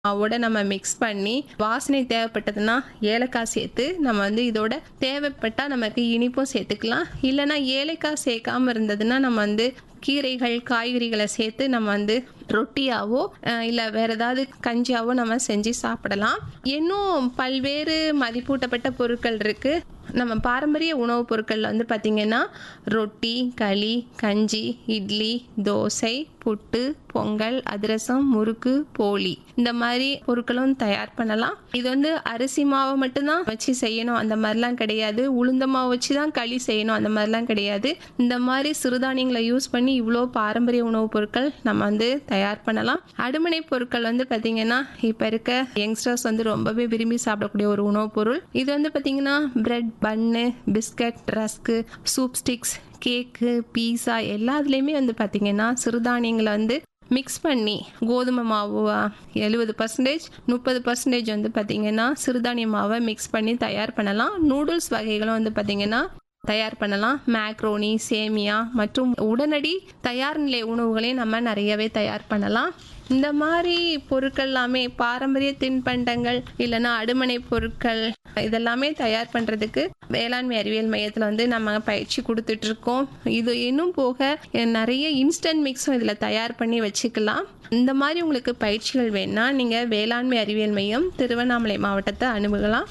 மாவோட நம்ம மிக்ஸ் பண்ணி வாசனை தேவைப்பட்டதுன்னா ஏலக்காய் சேர்த்து நம்ம வந்து இதோட தேவைப்பட்டா நமக்கு இனிப்பும் சேர்த்துக்கலாம் இல்லைன்னா ஏலக்காய் சேர்க்காம இருந்ததுன்னா நம்ம வந்து கீரைகள் காய்கறிகளை சேர்த்து நம்ம வந்து ரொட்டியாவோ அஹ், இல்லை வேற ஏதாவது கஞ்சியாவோ நம்ம செஞ்சு சாப்பிடலாம் இன்னும் பல்வேறு மதிப்பூட்டப்பட்ட பொருட்கள் இருக்கு நம்ம பாரம்பரிய உணவுப் பொருட்கள் வந்து பார்த்திங்கன்னா ரொட்டி களி கஞ்சி இட்லி தோசை புட்டு பொங்கல் அதிரசம் முறுக்கு போலி இந்த மாதிரி பொருட்களும் தயார் பண்ணலாம் இது வந்து அரிசி மாவை மட்டும்தான் வச்சு செய்யணும் அந்த மாதிரிலாம் கிடையாது உளுந்த மாவு வச்சு தான் களி செய்யணும் அந்த மாதிரிலாம் கிடையாது இந்த மாதிரி சிறுதானியங்களை யூஸ் பண்ணி இவ்வளோ பாரம்பரிய உணவுப் பொருட்கள் நம்ம வந்து தயார் பண்ணலாம் அடுமனை பொருட்கள் வந்து பார்த்திங்கன்னா இப்போ இருக்க யங்ஸ்டர்ஸ் வந்து ரொம்பவே விரும்பி சாப்பிடக்கூடிய ஒரு உணவுப் பொருள் இது வந்து பார்த்திங்கன்னா bread bun biscuit rusk soup sticks cake pizza எல்லாத்துலேயுமே வந்து பார்த்திங்கன்னா சிறுதானியங்களை வந்து மிக்ஸ் பண்ணி கோதுமை மாவு எழுபது பர்சன்டேஜ் முப்பது பர்சன்டேஜ் வந்து பார்த்திங்கன்னா சிறுதானிய மாவை மிக்ஸ் பண்ணி தயார் பண்ணலாம் நூடுல்ஸ் வகைகளும் வந்து பார்த்திங்கன்னா தயார் பண்ணலாம் மேக்ரோனி சேமியா மற்றும் உடனடி தயார் நிலை உணவுகளையும் நம்ம நிறையவே தயார் பண்ணலாம் இந்த மாதிரி பொருட்கள் எல்லாமே பாரம்பரிய தின்பண்டங்கள் இல்லைன்னா அடுமனை பொருட்கள் இதெல்லாமே தயார் பண்ணுறதுக்கு வேளாண்மை அறிவியல் மையத்தில் வந்து நம்ம பயிற்சி கொடுத்துட்டு இருக்கோம் இது இன்னும் போக நிறைய இன்ஸ்டன்ட் மிக்ஸும் இதில் தயார் பண்ணி வச்சுக்கலாம் இந்த மாதிரி உங்களுக்கு பயிற்சிகள் வேணும்னா நீங்கள் வேளாண்மை அறிவியல் மையம் திருவண்ணாமலை மாவட்டத்தை அணுகலாம்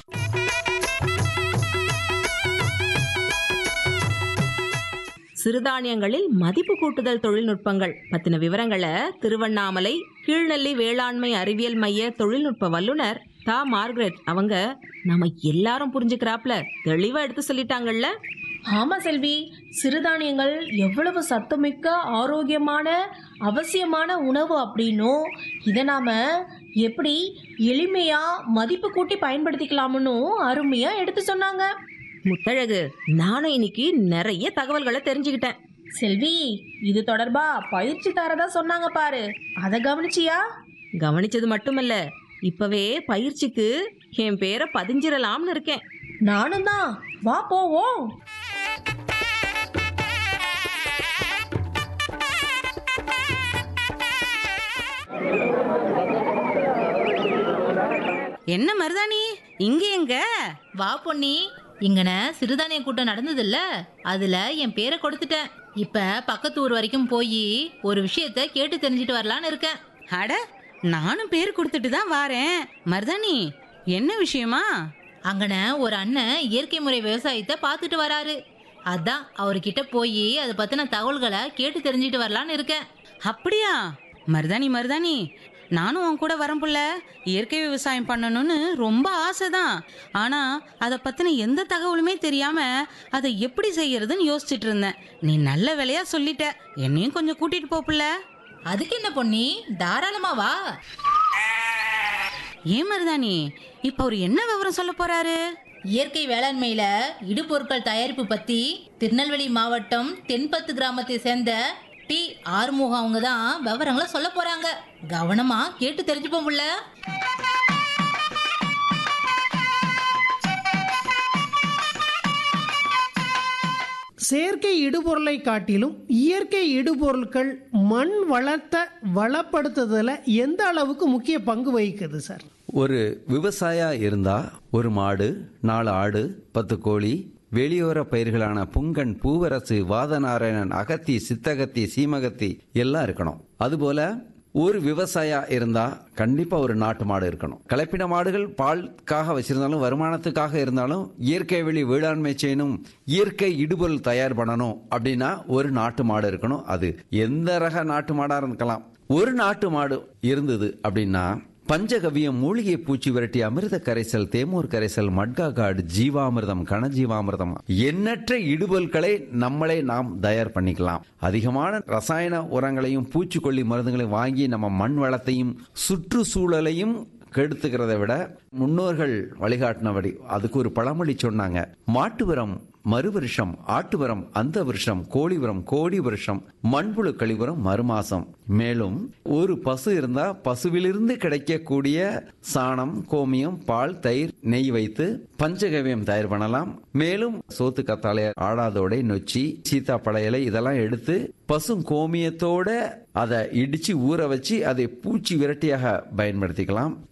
சிறுதானியங்களில் மதிப்பு கூட்டுதல் தொழில்நுட்பங்கள் பத்தின விவரங்களை திருவண்ணாமலை கீழ்நெல்லி வேளாண்மை அறிவியல் மைய தொழில்நுட்ப வல்லுனர் தா மார்கரெட் அவங்க நம்ம எல்லாரும் புரிஞ்சுக்கிறாப்ல தெளிவா எடுத்து சொல்லிட்டாங்கல்ல ஆமா செல்வி சிறுதானியங்கள் எவ்வளவு சத்துமிக்க ஆரோக்கியமான அவசியமான உணவு அப்படின்னும் இதை நாம எப்படி எளிமையா மதிப்பு கூட்டி பயன்படுத்திக்கலாம்னு அருமையா எடுத்து சொன்னாங்க முத்தழகு நானும் இன்னைக்கு நிறைய தகவல்களை தெரிஞ்சுக்கிட்டேன் செல்வி இது தொடர்பா பயிற்சி தரதா சொன்னாங்க பாரு அதை கவனிச்சியா கவனிச்சது மட்டுமல்ல இப்பவே பயிற்சிக்கு என் பேரை பதிஞ்சிடலாம்னு இருக்கேன் நானும் தான் வா போவோம் என்ன மருதாணி இங்க எங்க வா பொன்னி இங்கன சிறுதானிய கூட்டம் நடந்ததுல்ல அதுல என் பேரை கொடுத்துட்டேன் இப்ப பக்கத்து ஊர் வரைக்கும் போய் ஒரு விஷயத்த கேட்டு தெரிஞ்சுட்டு வரலான்னு இருக்கேன் அட நானும் பேர் கொடுத்துட்டு தான் வாரேன் மருதாணி என்ன விஷயமா அங்கன ஒரு அண்ணன் இயற்கை முறை விவசாயத்தை பார்த்துட்டு வராரு அதான் அவர்கிட்ட போய் அதை பத்தின தகவல்களை கேட்டு தெரிஞ்சுட்டு வரலான்னு இருக்கேன் அப்படியா மருதாணி மருதாணி நானும் உன் கூட வரேன் புள்ள இயற்கை விவசாயம் பண்ணணும்னு ரொம்ப ஆசைதான் ஆனா அதை பத்தின எந்த தகவலுமே தெரியாம அதை எப்படி செய்யறதுன்னு யோசிச்சுட்டு இருந்தேன் நீ நல்ல வேலையா சொல்லிட்ட என்னையும் கொஞ்சம் கூட்டிட்டு போ புள்ள அதுக்கு என்ன பொன்னி தாராளமா வா ஏன் மருதாணி இப்ப அவர் என்ன விவரம் சொல்ல போறாரு இயற்கை வேளாண்மையில இடுபொருட்கள் தயாரிப்பு பத்தி திருநெல்வேலி மாவட்டம் தென்பத்து கிராமத்தை சேர்ந்த டி ஆறுமுகம் அவங்க தான் விவரங்களை சொல்ல போறாங்க கவனமா கேட்டு தெரிஞ்சுப்போம் புள்ள செயற்கை இடுபொருளை காட்டிலும் இயற்கை இடுபொருட்கள் மண் வளத்தை வளப்படுத்துதல எந்த அளவுக்கு முக்கிய பங்கு வகிக்குது சார் ஒரு விவசாயா இருந்தா ஒரு மாடு நாலு ஆடு பத்து கோழி வெளியோர பயிர்களான புங்கன் பூவரசு வாதநாராயணன் அகத்தி சித்தகத்தி சீமகத்தி எல்லாம் இருக்கணும் அதுபோல ஒரு விவசாயா இருந்தா கண்டிப்பா ஒரு நாட்டு மாடு இருக்கணும் கலப்பின மாடுகள் பாலுக்காக வச்சிருந்தாலும் வருமானத்துக்காக இருந்தாலும் இயற்கை வெளி வேளாண்மை செய்யணும் இயற்கை இடுபொருள் தயார் பண்ணணும் அப்படின்னா ஒரு நாட்டு மாடு இருக்கணும் அது எந்த ரக நாட்டு மாடா இருக்கலாம் ஒரு நாட்டு மாடு இருந்தது அப்படின்னா பஞ்சகவியம் மூலிகை பூச்சி விரட்டி அமிர்த கரைசல் தேமூர் கரைசல் மட்கா காடு ஜீவாமிர்தம் கனஜீவாமிர்தம் எண்ணற்ற இடுபொருட்களை நம்மளே நாம் தயார் பண்ணிக்கலாம் அதிகமான ரசாயன உரங்களையும் பூச்சிக்கொல்லி மருந்துகளையும் வாங்கி நம்ம மண் வளத்தையும் சுற்றுச்சூழலையும் கெடுத்துக்கிறத விட முன்னோர்கள் வழிகாட்டினபடி அதுக்கு ஒரு பழமொழி சொன்னாங்க மாட்டு உரம் மறு வருஷம் ஆட்டு உரம் அந்த வருஷம் கோழி உரம் கோடி வருஷம் மண்புழு கழிவுரம் மறுமாசம் மேலும் ஒரு பசு இருந்தா பசுவிலிருந்து கிடைக்கக்கூடிய சாணம் கோமியம் பால் தயிர் நெய் வைத்து பஞ்சகவியம் தயார் பண்ணலாம் மேலும் சோத்து கத்தாழை ஆடாதோடை நொச்சி சீத்தா பழையலை இதெல்லாம் எடுத்து பசும் கோமியத்தோட அதை இடிச்சு ஊற வச்சு அதை பூச்சி விரட்டியாக பயன்படுத்திக்கலாம்